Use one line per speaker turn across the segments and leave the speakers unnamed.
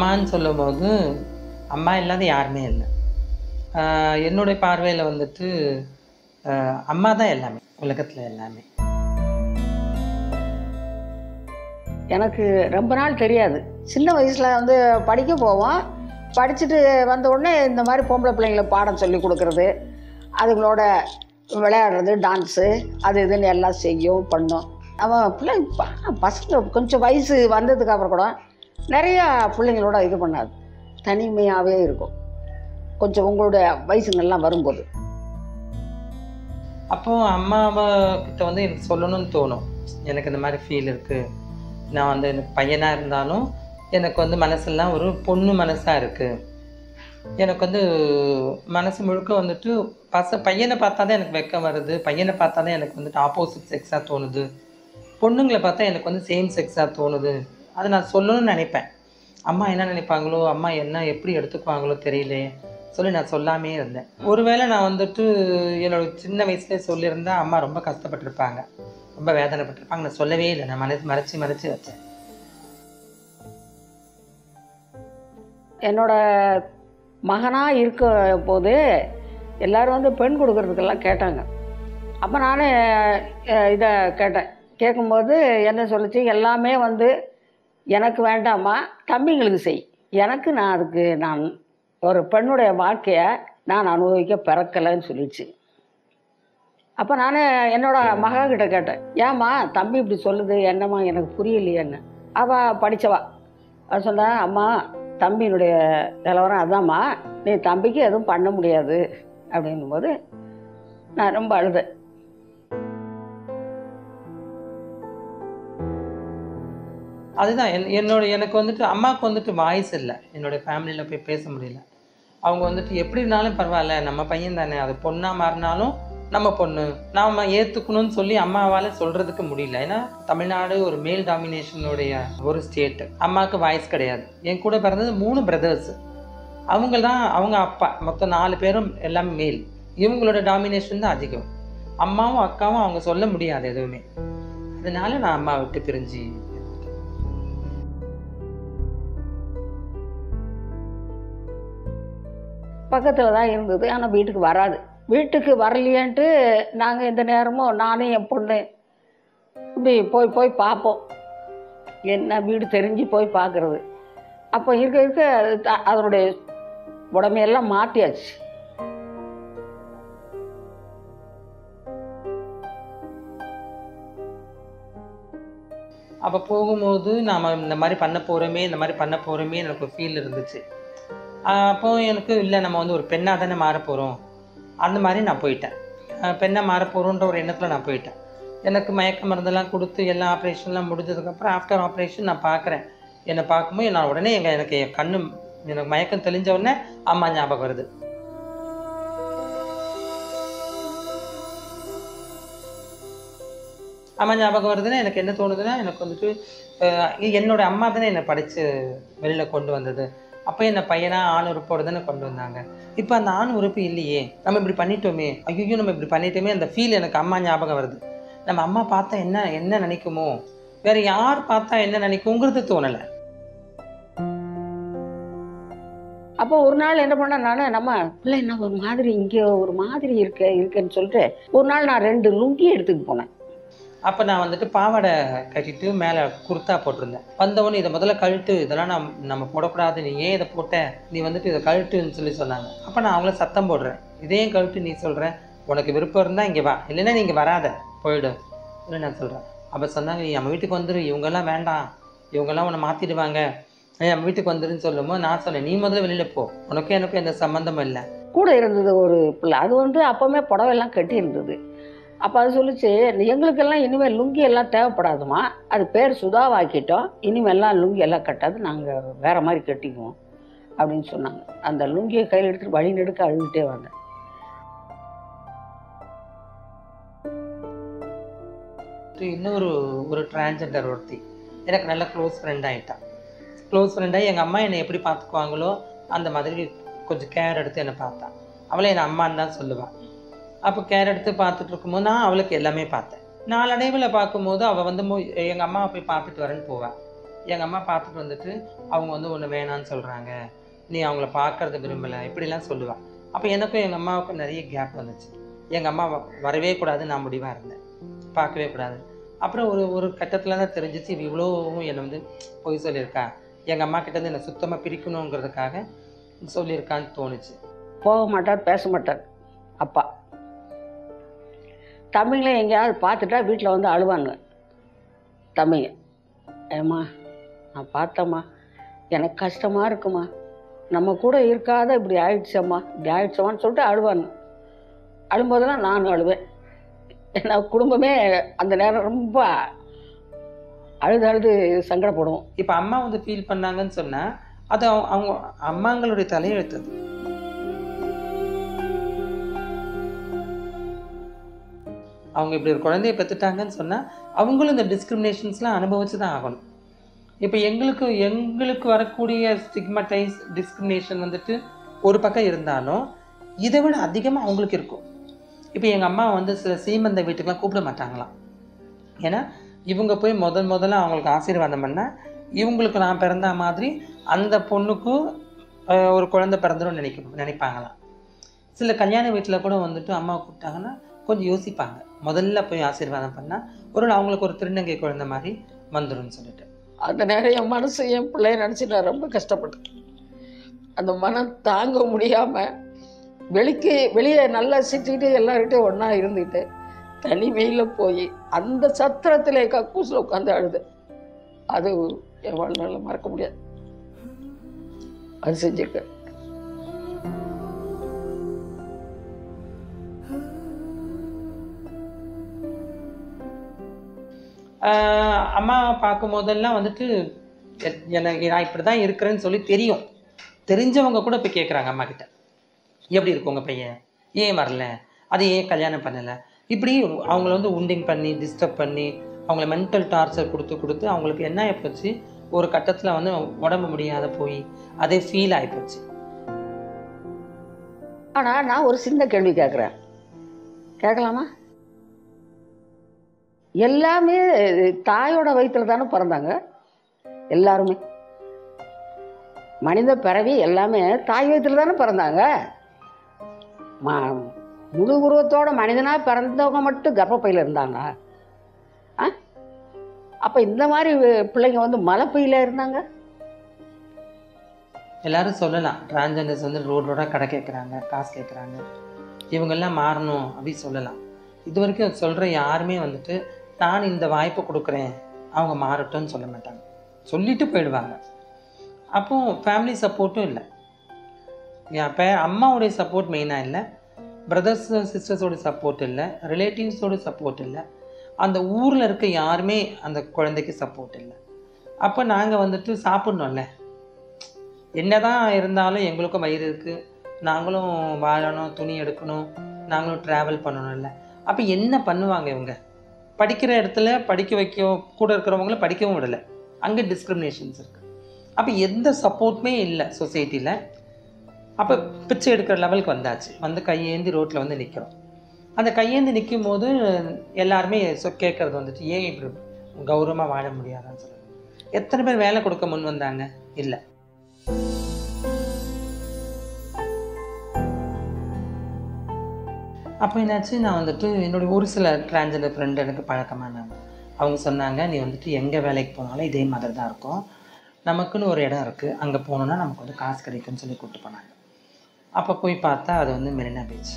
அம்மான்னு சொல்லும்போது அம்மா இல்லாத யாருமே இல்லை ஆஹ் என்னுடைய பார்வையில் வந்துட்டு ஆஹ் அம்மா தான் எல்லாமே உலகத்தில் எல்லாமே
எனக்கு ரொம்ப நாள் தெரியாது சின்ன வயசில் வந்து படிக்க போவோம் படிச்சுட்டு வந்த உடனே இந்த மாதிரி பொம்பளை பிள்ளைங்களுக்கு பாடம் சொல்லி கொடுக்குறது அதுங்களோட விளையாடுறது டான்ஸு அது இதுன்னு எல்லாம் செய்யும் பண்ணும் அவன் பிள்ளை ப- பசங்க கொஞ்சம் வயசு வந்ததுக்கு அப்புறம் கூட நிறையா பிள்ளைங்களோட இது பண்ணாது தனிமையாகவே இருக்கும் கொஞ்சம் உங்களுடைய வயசுங்கள்லாம் வரும்போது
அப்போது அம்மாவை கிட்ட வந்து எனக்கு சொல்லணும்னு தோணும் எனக்கு இந்த மாதிரி ஃபீல் இருக்குது நான் வந்து எனக்கு பையனாக இருந்தாலும் எனக்கு வந்து மனசெல்லாம் ஒரு பொண்ணு மனசாக இருக்குது எனக்கு வந்து மனசு முழுக்க வந்துட்டு பச பையனை பார்த்தா தான் எனக்கு வெக்கம் வருது பையனை பார்த்தா தான் எனக்கு வந்துட்டு ஆப்போசிட் செக்ஸாக தோணுது பொண்ணுங்களை பார்த்தா எனக்கு வந்து சேம் செக்ஸாக தோணுது அதை நான் சொல்லணும்னு நினைப்பேன் அம்மா என்ன நினைப்பாங்களோ அம்மா என்ன எப்படி எடுத்துக்குவாங்களோ தெரியலையே சொல்லி நான் சொல்லாமே இருந்தேன் ஒருவேளை நான் வந்துட்டு என்னோட சின்ன வயசுலேயே சொல்லியிருந்தா அம்மா ரொம்ப கஷ்டப்பட்டிருப்பாங்க ரொம்ப வேதனைப்பட்டிருப்பாங்க நான் சொல்லவே இல்லை நான் மனசு மறைச்சி மறைச்சி வச்சேன்
என்னோட மகனாக இருக்க போது எல்லாரும் வந்து பெண் கொடுக்கறதுக்கெல்லாம் கேட்டாங்க அப்போ நானே இதை கேட்டேன் கேட்கும்போது என்ன சொல்லுச்சு எல்லாமே வந்து எனக்கு வேண்டாமா தம்பிங்களுக்கு செய் எனக்கு நான் அதுக்கு நான் ஒரு பெண்ணுடைய வாழ்க்கையை நான் அனுபவிக்க பிறக்கலைன்னு சொல்லிச்சு அப்போ நான் என்னோட மகா கிட்ட கேட்டேன் ஏம்மா தம்பி இப்படி சொல்லுது என்னம்மா எனக்கு புரியலையேன்னு அவள் படித்தவா அவள் சொன்னா அம்மா தம்பியினுடைய நிலவரம் அதாம்மா நீ தம்பிக்கு எதுவும் பண்ண முடியாது அப்படிங்கும்போது நான் ரொம்ப அழுதேன்
அதுதான் என் என்னோட எனக்கு வந்துட்டு அம்மாவுக்கு வந்துட்டு வாய்ஸ் இல்லை என்னுடைய ஃபேமிலியில் போய் பேச முடியல அவங்க வந்துட்டு எப்படி இருந்தாலும் பரவாயில்ல நம்ம பையன் தானே அது பொண்ணாக மாறினாலும் நம்ம பொண்ணு நாம ஏற்றுக்கணும்னு சொல்லி அம்மாவால் சொல்கிறதுக்கு முடியல ஏன்னா தமிழ்நாடு ஒரு மேல் டாமினேஷனுடைய ஒரு ஸ்டேட்டு அம்மாவுக்கு வாய்ஸ் கிடையாது என் கூட பிறந்தது மூணு பிரதர்ஸ் அவங்க தான் அவங்க அப்பா மொத்தம் நாலு பேரும் எல்லாம் மேல் இவங்களோட டாமினேஷன் தான் அதிகம் அம்மாவும் அக்காவும் அவங்க சொல்ல முடியாது எதுவுமே அதனால நான் அம்மா விட்டு பிரிஞ்சு
பக்கத்தில் தான் இருந்தது ஆனால் வீட்டுக்கு வராது வீட்டுக்கு வரலையேன்ட்டு நாங்கள் இந்த நேரமும் நானும் என் பொண்ணு இப்படி போய் போய் பார்ப்போம் என்ன வீடு தெரிஞ்சு போய் பார்க்குறது அப்போ இருக்க இருக்க அது த- அதனுடைய உடமையெல்லாம் மாற்றியாச்சு
அப்போ போகும்போது நாம் இந்த மாதிரி பண்ண போகிறோமே இந்த மாதிரி பண்ண போகிறோமே எனக்கு ஒரு ஃபீல் இருந்துச்சு ஆஹ் அப்போ எனக்கு இல்லை நம்ம வந்து ஒரு பெண்ணாக தானே மாற போகிறோம் அந்த மாதிரி நான் போயிட்டேன் ஆஹ் பெண்ணா மாற போகிறோன்ற ஒரு எண்ணத்தில் நான் போயிட்டேன் எனக்கு மயக்க மருந்தெல்லாம் கொடுத்து எல்லா ஆப்ரேஷன்லாம் முடிஞ்சதுக்கப்புறம் ஆஃப்டர் ஆப்ரேஷன் நான் பார்க்குறேன் என்னை பார்க்கும்போது நான் உடனே எங்கள் எனக்கு என் கண்ணு எனக்கு மயக்கம் தெளிஞ்ச உடனே அம்மா ஞாபகம் வருது அம்மா ஞாபகம் வருதுன்னா எனக்கு என்ன தோணுதுன்னா எனக்கு வந்துட்டு அஹ், என்னோட அம்மா தானே என்னை படித்து வெளியில் கொண்டு வந்தது அப்போ என்ன பையனா ஆண் உறுப்போடு தானே கொண்டு வந்தாங்க இப்போ அந்த ஆண் உறுப்பு இல்லையே நம்ம இப்படி பண்ணிட்டோமே ஐயோ நம்ம இப்படி பண்ணிட்டோமே அந்த ஃபீல் எனக்கு அம்மா ஞாபகம் வருது நம்ம அம்மா பார்த்தா என்ன என்ன நினைக்குமோ வேற யார் பார்த்தா என்ன நினைக்குங்கிறது தோணலை
அப்போ ஒரு நாள் என்ன பண்ணேன் நான் நம்ம பிள்ளை என்ன ஒரு மாதிரி இங்கே ஒரு மாதிரி இருக்க இருக்குன்னு சொல்லிட்டு ஒரு நாள் நான் ரெண்டு லுங்கி எடுத்துட்டு போனேன்
அப்போ நான் வந்துட்டு பாவாடை கட்டிட்டு மேலே குர்த்தா போட்டிருந்தேன் வந்தவொடனே இதை முதல்ல கழட்டு இதெல்லாம் நான் நம்ம போடக்கூடாது நீ ஏன் இதை போட்ட நீ வந்துட்டு இதை கழட்டுன்னு சொல்லி சொன்னாங்க அப்போ நான் அவங்கள சத்தம் போடுறேன் இதையும் கழட்டு நீ சொல்கிற உனக்கு விருப்பம் இருந்தால் இங்கே வா இல்லைன்னா நீ இங்கே வராத போயிடு இல்லை நான் சொல்கிறேன் அப்போ சொன்னாங்க நீ நம்ம வீட்டுக்கு வந்துரு இவங்கெல்லாம் வேண்டாம் இவங்கெல்லாம் உன்னை மாற்றிடுவாங்க நம்ம வீட்டுக்கு வந்துருன்னு சொல்லும்போது நான் சொன்னேன் நீ முதல்ல வெளியில் போ உனக்கும் எனக்கும் எந்த சம்மந்தமும் இல்லை
கூட இருந்தது ஒரு பிள்ளை அது வந்து அப்போவுமே புடவையெல்லாம் கட்டி இருந்தது அப்போ அது சொல்லிச்சு எங்களுக்கெல்லாம் இனிமேல் லுங்கி எல்லாம் தேவைப்படாதுமா அது பேர் சுதாவாக்கிட்டோம் இனிமேல்லாம் லுங்கி எல்லாம் கட்டாது நாங்கள் வேற மாதிரி கட்டிக்குவோம் அப்படின்னு சொன்னாங்க அந்த லுங்கியை கையில் எடுத்துட்டு வழி நெடுக்க அழுதுகிட்டே வந்தேன்
இன்னொரு ஒரு டிரான்ஜெண்டர் ஒருத்தி எனக்கு நல்ல க்ளோஸ் ஃப்ரெண்ட் ஆகிட்டா க்ளோஸ் ஃப்ரெண்டாகி எங்கள் அம்மா என்னை எப்படி பார்த்துக்குவாங்களோ அந்த மாதிரி கொஞ்சம் கேர் எடுத்து என்னை பார்த்தா அவளை என் அம்மான்னு தான் சொல்லுவாள் அப்போ கேர் எடுத்து பார்த்துட்டு இருக்கும்போது நான் அவளுக்கு எல்லாமே பார்த்தேன் நாளடைவில் பார்க்கும்போது அவள் வந்து எங்கள் அம்மாவை போய் பார்த்துட்டு வரேன்னு போவாள் எங்கள் அம்மா பார்த்துட்டு வந்துட்டு அவங்க வந்து ஒன்று வேணான்னு சொல்கிறாங்க நீ அவங்கள பார்க்கறத விரும்பலை இப்படிலாம் சொல்லுவாள் அப்போ எனக்கும் எங்கள் அம்மாவுக்கும் நிறைய கேப் வந்துச்சு எங்கள் அம்மா வ- வரவே கூடாது நான் முடிவாக இருந்தேன் பார்க்கவே கூடாது அப்புறம் ஒரு ஒரு கட்டத்தில் தான் தெரிஞ்சிச்சு இவ இவ்வளோவும் என்னை வந்து பொய் சொல்லியிருக்கா எங்கள் அம்மா கிட்டேருந்து என்னை சுத்தமாக பிரிக்கணுங்கிறதுக்காக சொல்லியிருக்கான்னு தோணுச்சு
போக மாட்டார் பேச மாட்டார் அப்பா தமிழை எங்கேயாவது பார்த்துட்டா வீட்டில் வந்து அழுவாங்க தமிழ் ஏம்மா நான் பார்த்தேம்மா எனக்கு கஷ்டமாக இருக்குமா நம்ம கூட இருக்காத இப்படி ஆயிடுச்சம்மா இப்படி ஆயிடுச்சம்மான்னு சொல்லிட்டு அழுவாங்க அழும்போதெல்லாம் நானும் அழுவேன் ஏன்னா குடும்பமே அந்த நேரம் ரொம்ப அழுது அழுது சங்கடப்படுவோம்
இப்போ அம்மா வந்து ஃபீல் பண்ணாங்கன்னு சொன்னால் அது அவங்க அவங்க அம்மாங்களுடைய தலையெழுத்து அது. அவங்க இப்படி ஒரு குழந்தைய பெற்றுட்டாங்கன்னு சொன்னால் அவங்களும் இந்த டிஸ்கிரிமினேஷன்ஸ்லாம் அனுபவிச்சு தான் ஆகணும் இப்போ எங்களுக்கு எங்களுக்கு வரக்கூடிய ஸ்டிக்மடைஸ் டிஸ்கிரிமினேஷன் வந்துட்டு ஒரு பக்கம் இருந்தாலும் இதை விட அதிகமாக அவங்களுக்கு இருக்கும் இப்போ எங்கள் அம்மா வந்து சில சீமந்த வீட்டுக்கெலாம் கூப்பிட மாட்டாங்களாம் ஏன்னா இவங்க போய் முதல் முதல்ல அவங்களுக்கு ஆசீர்வாதம் பண்ணால் இவங்களுக்கு நான் பிறந்த மாதிரி அந்த பொண்ணுக்கும் ஆஹ், ஒரு குழந்தை பிறந்துடும் நினைக்க நினைப்பாங்களாம் சில கல்யாண வீட்டில் கூட வந்துட்டு அம்மா கூப்பிட்டாங்கன்னா கொஞ்சம் யோசிப்பாங்க முதல்ல போய் ஆசீர்வாதம் பண்ணால் ஒரு நாள் அவங்களுக்கு ஒரு திருநங்கை குழந்தை மாதிரி வந்துரும்னு சொல்லிட்டு
அந்த நேரம் என் மனசு என் பிள்ளைய நினச்சி நான் ரொம்ப கஷ்டப்பட்டேன் அந்த மனம் தாங்க முடியாமல் வெளிக்கு வெளியே நல்லா சிட்டிக்கிட்டு எல்லார்கிட்டையும் ஒன்றா இருந்துக்கிட்டு தனிமையில் போய் அந்த சத்திரத்தில் கக்கூசில் உட்காந்து அழுது அது என் வாழ்நாளில் மறக்க முடியாது அது செஞ்சிருக்கேன்
ஆஹ் அம்மா பார்க்கும் போதெல்லாம் வந்துட்டு எ- எனக்கு நான் இப்படி தான் இருக்கிறேன்னு சொல்லி தெரியும் தெரிஞ்சவங்க கூட போய் கேட்குறாங்க அம்மா கிட்ட எப்படி இருக்கு உங்கள் பையன் ஏன் வரல அது ஏன் கல்யாணம் பண்ணலை இப்படி அவங்கள வந்து உண்டிங் பண்ணி டிஸ்டர்ப் பண்ணி அவங்கள மென்டல் டார்ச்சர் கொடுத்து கொடுத்து அவங்களுக்கு என்ன ஆகிப்போச்சு ஒரு கட்டத்தில் வந்து உடம்பு முடியாத போய் அதே ஃபீல் ஆகிப்போச்சு
ஆனால் நான் ஒரு சின்ன கேள்வி கேட்குறேன் கேட்கலாமா எல்லாமே தாயோட வயிற்றுல தானே பிறந்தாங்க எல்லாருமே மனித பிறவி எல்லாமே தாய் வயிற்றுல தானே பிறந்தாங்க ம முழு உருவத்தோட மனிதனாக பிறந்தவங்க மட்டும் கர்ப்பப்பையில் இருந்தாங்களா ஆ அப்போ இந்த மாதிரி பிள்ளைங்க வந்து மலைப்பையில் இருந்தாங்க
எல்லாரும் சொல்லலாம் டிரான்ஜெண்டர்ஸ் வந்து ரோட் ரோடாக கடை கேட்குறாங்க காசு கேட்குறாங்க இவங்கெல்லாம் மாறணும் அப்படின்னு சொல்லலாம் இது வரைக்கும் சொல்கிற யாருமே வந்துட்டு நான் இந்த வாய்ப்பு கொடுக்குறேன் அவங்க மாறட்டும்னு சொல்ல மாட்டாங்க சொல்லிட்டு போயிடுவாங்க அப்போ ஃபேமிலி சப்போர்ட்டும் இல்லை என் பே அம்மாவுடைய சப்போர்ட் மெயினாக இல்லை பிரதர்ஸ் சிஸ்டர்ஸோட சப்போர்ட் இல்லை ரிலேட்டிவ்ஸோட சப்போர்ட் இல்லை அந்த ஊரில் இருக்க யாருமே அந்த குழந்தைக்கு சப்போர்ட் இல்லை அப்போ நாங்கள் வந்துட்டு சாப்பிட்ணும்ல என்னதான் இருந்தாலும் எங்களுக்கும் வயிறு இருக்குது நாங்களும் வாழணும் துணி எடுக்கணும் நாங்களும் ட்ராவல் பண்ணணும்ல அப்போ என்ன பண்ணுவாங்க இவங்க படிக்கிற இடத்துல படிக்க வைக்க கூட இருக்கிறவங்கள படிக்கவும் விடலை அங்கே டிஸ்கிரிமினேஷன்ஸ் இருக்குது அப்போ எந்த சப்போர்ட்டுமே இல்லை சொசைட்டியில் அப்போ பிச்சை எடுக்கிற லெவலுக்கு வந்தாச்சு வந்து கையேந்தி ரோட்டில் வந்து நிற்கிறோம் அந்த கையேந்தி நிற்கும் போது எல்லாருமே சொ கேட்குறது வந்துட்டு ஏன் இப்படி கௌரவமாக வாழ முடியாதான்னு சொல்லுவாங்க எத்தனை பேர் வேலை கொடுக்க முன் வந்தாங்க இல்லை அப்போ என்னாச்சு நான் வந்துட்டு என்னுடைய ஒரு சில டிரான்ஜெண்டர் ஃப்ரெண்டு எனக்கு பழக்கமானாங்க அவங்க சொன்னாங்க நீ வந்துட்டு எங்கே வேலைக்கு போனாலும் இதே மாதிரி தான் இருக்கும் நமக்குன்னு ஒரு இடம் இருக்குது அங்கே போனோன்னா நமக்கு வந்து காசு கிடைக்கும்னு சொல்லி கூப்பிட்டு போனாங்க அப்போ போய் பார்த்தா அது வந்து மெரினா பீச்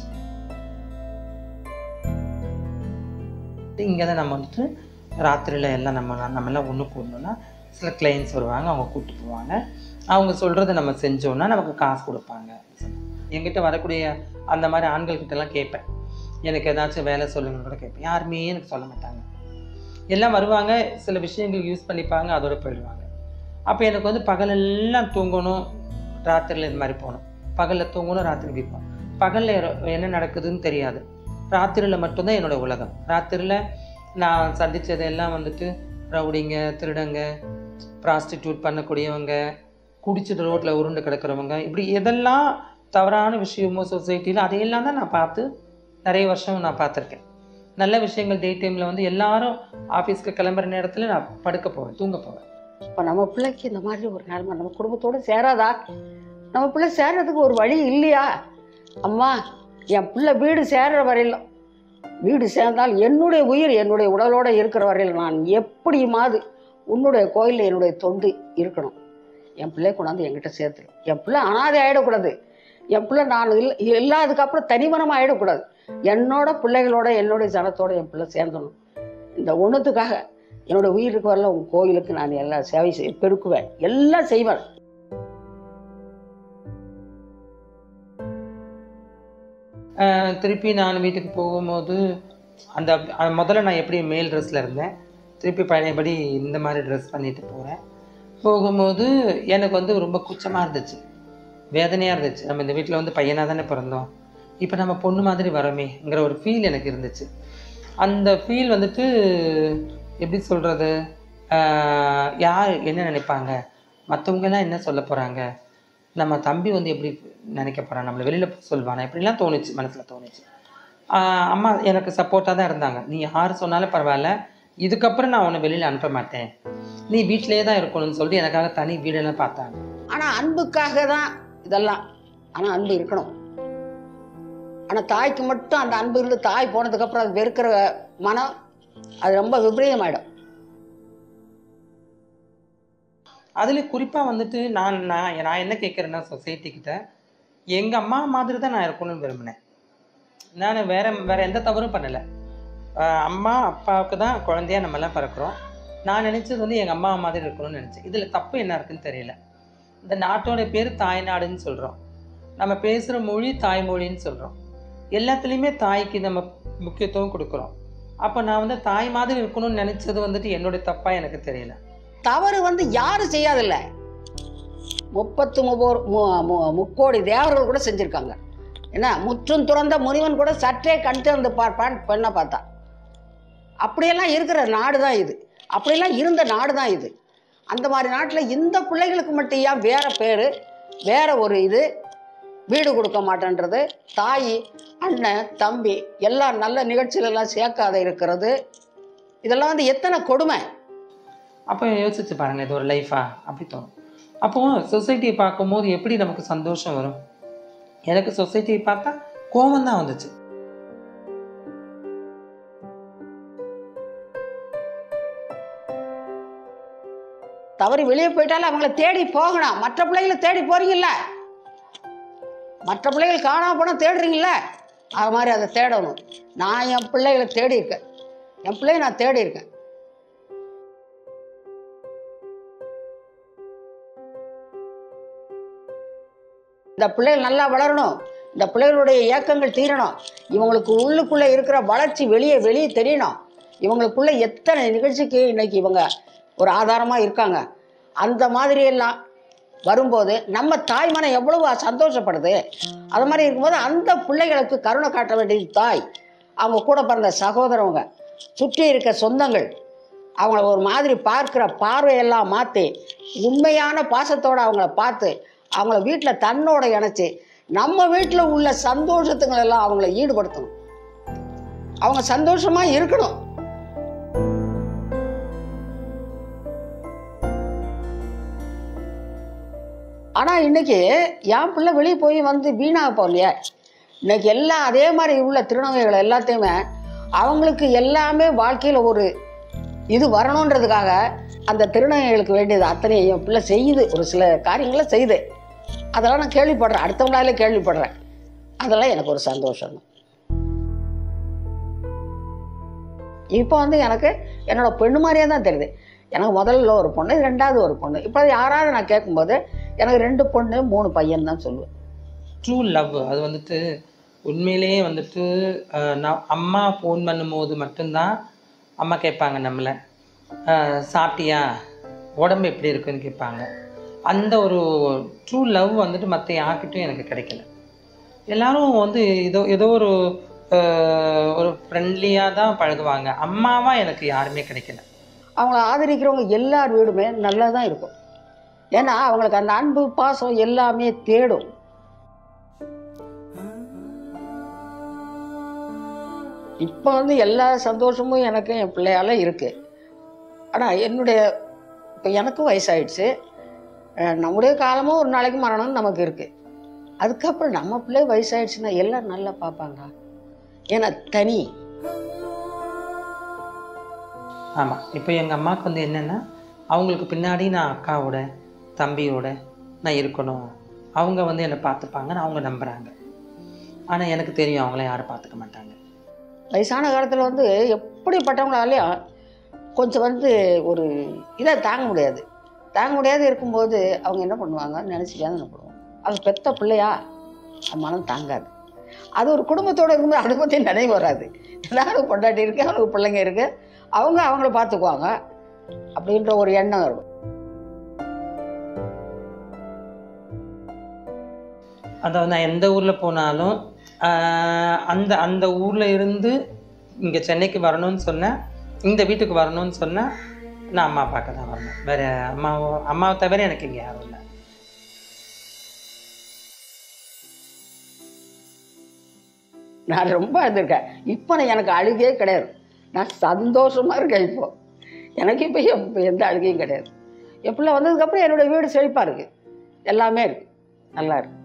இங்கே தான் நம்ம வந்துட்டு ராத்திரியில் எல்லாம் நம்ம நம்ம எல்லாம் ஒன்று கூடணும்னா சில கிளைண்ட்ஸ் வருவாங்க அவங்க கூப்பிட்டு போவாங்க அவங்க சொல்கிறத நம்ம செஞ்சோன்னா நமக்கு காசு கொடுப்பாங்க என்கிட்ட வரக்கூடிய அந்த மாதிரி ஆண்கள் கிட்டலாம் கேட்பேன் எனக்கு ஏதாச்சும் வேலை சொல்லுங்கன்னு கூட கேட்பேன் யாருமே எனக்கு சொல்ல மாட்டாங்க எல்லாம் வருவாங்க சில விஷயங்கள் யூஸ் பண்ணிப்பாங்க அதோட போயிடுவாங்க அப்போ எனக்கு வந்து பகலெல்லாம் தூங்கணும் ராத்திரியில் இது மாதிரி போகணும் பகலில் தூங்கணும் ராத்திரி விற்போம் பகலில் என்ன நடக்குதுன்னு தெரியாது ராத்திரியில் மட்டும்தான் என்னோட உலகம் ராத்திரியில் நான் சந்தித்ததெல்லாம் வந்துட்டு ரவுடிங்க திருடங்க ப்ராஸ்டிடியூட் பண்ணக்கூடியவங்க குடிச்சிட்டு ரோட்டில் உருண்டு கிடக்கிறவங்க இப்படி எதெல்லாம் தவறான விஷயமோ சொசைட்டியில் அதையெல்லாம் தான் நான் பார்த்து நிறைய வருஷம் நான் பார்த்துருக்கேன் நல்ல விஷயங்கள் டே டைமில் வந்து எல்லாரும் ஆஃபீஸ்க்கு கிளம்புற நேரத்தில் நான் படுக்க போவேன் தூங்க போவேன்
இப்போ நம்ம பிள்ளைக்கு இந்த மாதிரி ஒரு நிலைமை நம்ம குடும்பத்தோடு சேராதா நம்ம பிள்ளை சேர்றதுக்கு ஒரு வழி இல்லையா அம்மா என் பிள்ளை வீடு சேர்ற வரையிலும் வீடு சேர்ந்தால் என்னுடைய உயிர் என்னுடைய உடலோடு இருக்கிற வரையில் நான் எப்படியுமாவது உன்னுடைய கோயிலில் என்னுடைய தொண்டு இருக்கணும் என் பிள்ளை கொண்டாந்து என்கிட்ட சேர்த்துரு என் பிள்ளை அனாதை ஆகிடக்கூடாது என் பிள்ளை நான் இல்லை இல்லாததுக்கப்புறம் தனிமனமாக ஆகிடக்கூடாது என்னோட பிள்ளைகளோட என்னுடைய ஜனத்தோட என் பிள்ளை சேர்ந்தணும் இந்த ஒன்றுத்துக்காக என்னோட உயிருக்கு வரல உன் கோயிலுக்கு நான் எல்லாம் சேவை செய்ய பெருக்குவேன் எல்லாம் செய்வேன்
ஆஹ் திருப்பி நான் வீட்டுக்கு போகும்போது அந்த அஹ் முதல்ல நான் எப்படி மேல் ட்ரெஸ்ஸில் இருந்தேன் திருப்பி பழையபடி இந்த மாதிரி ட்ரெஸ் பண்ணிட்டு போகிறேன் போகும்போது எனக்கு வந்து ரொம்ப கூச்சமாக இருந்துச்சு வேதனையாக இருந்துச்சு நம்ம இந்த வீட்டில் வந்து பையனாக தானே பிறந்தோம் இப்போ நம்ம பொண்ணு மாதிரி வரோமேங்கிற ஒரு ஃபீல் எனக்கு இருந்துச்சு அந்த ஃபீல் வந்துட்டு எப்படி சொல்கிறது யார் என்ன நினைப்பாங்க மற்றவங்கெல்லாம் என்ன சொல்ல போகிறாங்க நம்ம தம்பி வந்து எப்படி நினைக்க போகிறான் நம்மளை வெளியில் சொல்வானா இப்படிலாம் தோணுச்சு மனசில் தோணுச்சு ஆஹ் அம்மா எனக்கு சப்போர்ட்டாக தான் இருந்தாங்க நீ யார் சொன்னாலும் பரவாயில்ல இதுக்கப்புறம் நான் உன்னை வெளியில் அனுப்ப மாட்டேன் நீ வீட்டிலேயே தான் இருக்கணும்னு சொல்லிட்டு எனக்காக தனி வீடெல்லாம் பார்த்தாங்க
ஆனால் அன்புக்காக தான் இதெல்லாம் ஆனால் அன்பு இருக்கணும் ஆனால் தாய்க்கு மட்டும் அந்த அன்பு இருந்து தாய் போனதுக்கப்புறம் அது வெறுக்கிற மனம் அது ரொம்ப விபரீதமாயிடும்
அதில் குறிப்பாக வந்துட்டு நான் நான் நான் என்ன கேட்குறேன்னா சொசைட்டி கிட்ட எங்கள் அம்மா மாதிரி தான் நான் இருக்கணும்னு விரும்பினேன் நான் வேற வேற எந்த தவறும் பண்ணலை அம்மா அப்பாவுக்கு தான் குழந்தையா நம்மலாம் பிறக்கிறோம் நான் நினச்சது வந்து எங்கள் அம்மா மாதிரி இருக்கணும்னு நினச்சேன் இதில் தப்பு என்ன இருக்குன்னு தெரியல இந்த நாட்டோட பேர் தாய்நாடுன்னு சொல்கிறோம் நம்ம பேசுகிற மொழி தாய்மொழின்னு சொல்கிறோம் எல்லாத்துலேயுமே தாய்க்கு நம்ம முக்கியத்துவம் கொடுக்குறோம் அப்போ நான் வந்து தாய் மாதிரி இருக்கணும்னு நினச்சது வந்துட்டு என்னுடைய தப்பாக எனக்கு தெரியல
தவறு வந்து யாரும் செய்யாதில்ல முப்பத்து முப்போர் மு- மு- முக்கோடி தேவர்கள் கூட செஞ்சுருக்காங்க என்ன முற்றும் துறந்த முனிவன் கூட சற்றே கண் திறந்து பார்ப்பான் பெண்ணை பார்த்தா அப்படியெல்லாம் இருக்கிற நாடு தான் இது அப்படியெல்லாம் இருந்த நாடு தான் இது அந்த மாதிரி நாட்டில் இந்த பிள்ளைகளுக்கு மட்டும் ஏன் வேற பேர் வேற ஒரு இது வீடு கொடுக்க மாட்டேன்றது தாய் அண்ணன் தம்பி எல்லாம் நல்ல நிகழ்ச்சியிலெல்லாம் சேர்க்காத இருக்கிறது இதெல்லாம் வந்து எத்தனை கொடுமை
அப்போ யோசிச்சு பாருங்க இது ஒரு லைஃபா அப்படி தோணும் அப்போ சொசைட்டியை பார்க்கும்போது எப்படி நமக்கு சந்தோஷம் வரும் எனக்கு சொசைட்டியை பார்த்தா கோபம் தான் வந்துச்சு
தவறி வெளியே போயிட்டாலும் அவங்கள தேடி போகணும் மற்ற பிள்ளைகளை தேடி போறீங்கல்ல மற்ற பிள்ளைகள் காணாம போனால் தேடுறீங்கல்ல அது மாதிரி அதை தேடணும் நான் என் பிள்ளைகளை தேடி இருக்கேன் என் பிள்ளைய நான் தேடி இருக்கேன் இந்த பிள்ளைகள் நல்லா வளரணும் இந்த பிள்ளைகளுடைய இயக்கங்கள் தீரணும் இவங்களுக்கு உள்ளுக்குள்ளே இருக்கிற வளர்ச்சி வெளியே வெளியே தெரியணும் இவங்களுக்குள்ள எத்தனை நிகழ்ச்சிக்கு இன்னைக்கு இவங்க ஒரு ஆதாரமாக இருக்காங்க அந்த மாதிரி எல்லாம் வரும்போது நம்ம தாய் மனம் எவ்வளவு சந்தோஷப்படுது அது மாதிரி இருக்கும்போது அந்த பிள்ளைகளுக்கு கருணை காட்ட வேண்டியது தாய் அவங்க கூட பிறந்த சகோதரவங்க சுற்றி இருக்க சொந்தங்கள் அவங்கள ஒரு மாதிரி பார்க்குற பார்வையெல்லாம் மாற்றி உண்மையான பாசத்தோடு அவங்கள பார்த்து அவங்கள வீட்டில் தன்னோட இணைச்சி நம்ம வீட்டில் உள்ள சந்தோஷத்துங்களெல்லாம் அவங்கள ஈடுபடுத்தணும் அவங்க சந்தோஷமாக இருக்கணும் ஆனால் இன்னைக்கு என் பிள்ளை வெளியே போய் வந்து வீணாக போகலையே இன்னைக்கு எல்லாம் அதே மாதிரி உள்ள திருநங்கைகள் எல்லாத்தையுமே அவங்களுக்கு எல்லாமே வாழ்க்கையில் ஒரு இது வரணுன்றதுக்காக அந்த திருநங்கைகளுக்கு வேண்டியது அத்தனை என் பிள்ளை செய்யுது ஒரு சில காரியங்களை செய்யுது அதெல்லாம் நான் கேள்விப்படுறேன் அடுத்தவங்களாலே கேள்விப்படுறேன் அதெல்லாம் எனக்கு ஒரு சந்தோஷம் தான் இப்போ வந்து எனக்கு என்னோட பெண்ணு மாதிரியே தான் தெரியுது எனக்கு முதல்ல ஒரு பொண்ணு ரெண்டாவது ஒரு பொண்ணு இப்போ யாராவது நான் கேட்கும்போது எனக்கு ரெண்டு பொண்ணு மூணு பையன் தான் சொல்லுவேன்
ட்ரூ லவ் அது வந்துட்டு உண்மையிலேயே வந்துட்டு அஹ், நான் அம்மா ஃபோன் பண்ணும்போது மட்டும்தான் அம்மா கேட்பாங்க நம்மளை அஹ், சாப்பிட்டியா உடம்பு எப்படி இருக்குன்னு கேட்பாங்க அந்த ஒரு ட்ரூ லவ் வந்துட்டு மற்ற யார்கிட்டையும் எனக்கு கிடைக்கல எல்லாரும் வந்து ஏதோ ஏதோ ஒரு அஹ், ஒரு ஃப்ரெண்ட்லியாக தான் பழகுவாங்க அம்மாவாக எனக்கு யாருமே கிடைக்கல
அவங்கள ஆதரிக்கிறவங்க எல்லார் வீடுமே நல்லா தான் இருக்கும் ஏன்னா அவங்களுக்கு அந்த அன்பு பாசம் எல்லாமே தேடும் இப்போ வந்து எல்லா சந்தோஷமும் எனக்கு என் பிள்ளையால இருக்கு ஆனால் என்னுடைய இப்போ எனக்கும் வயசாயிடுச்சு அஹ் நம்முடைய காலமும் ஒரு நாளைக்கு மரணம் நமக்கு இருக்குது அதுக்கப்புறம் நம்ம பிள்ளை வயசாயிடுச்சுன்னா எல்லாம் நல்லா பார்ப்பாங்க ஏன்னா தனி
ஆமாம் இப்போ எங்கள் அம்மாவுக்கு வந்து என்னென்னா அவங்களுக்கு பின்னாடி நான் அக்காவோட தம்பியோட நான் இருக்கணும் அவங்க வந்து என்னை பார்த்துப்பாங்கன்னு அவங்க நம்புகிறாங்க ஆனால் எனக்கு தெரியும் அவங்கள யாரும் பார்த்துக்க மாட்டாங்க
வயசான காலத்தில் வந்து எப்படிப்பட்டவங்களாலையும் கொஞ்சம் வந்து ஒரு இதை தாங்க முடியாது தாங்க முடியாது இருக்கும்போது அவங்க என்ன பண்ணுவாங்க நினச்சி வேதனை பண்ணுவாங்க அது பெத்த பிள்ளையா அது மனம் தாங்காது அது ஒரு குடும்பத்தோடு இருக்கும்போது அதை பற்றி நினைவு வராது எல்லாரும் பொண்டாட்டி இருக்கு அவனுக்கு பிள்ளைங்க இருக்கு அவங்க அவங்கள பார்த்துக்குவாங்க அப்படின்ற ஒரு எண்ணம் இருக்கும்
அதாவது நான் எந்த ஊரில் போனாலும் ஆஹ், அந்த அந்த ஊரில் இருந்து இங்கே சென்னைக்கு வரணும்னு சொன்னேன் இந்த வீட்டுக்கு வரணும்னு சொன்னால் நான் அம்மா பார்க்க தான் வரணும் வேறு அம்மாவோ அம்மாவை தவிர எனக்கு இங்கே யாரும் இல்லை
நான் ரொம்ப அழுதுருக்கேன் இப்போ நான் எனக்கு அழுகையே கிடையாது நான் சந்தோஷமாக இருக்கேன் இப்போ எனக்கு இப்போ எப்~ எந்த அழுகையும் கிடையாது என் பிள்ளை வந்ததுக்கப்புறம் என்னோடய வீடு செழிப்பாக இருக்குது எல்லாமே இருக்குது நல்லா இருக்கு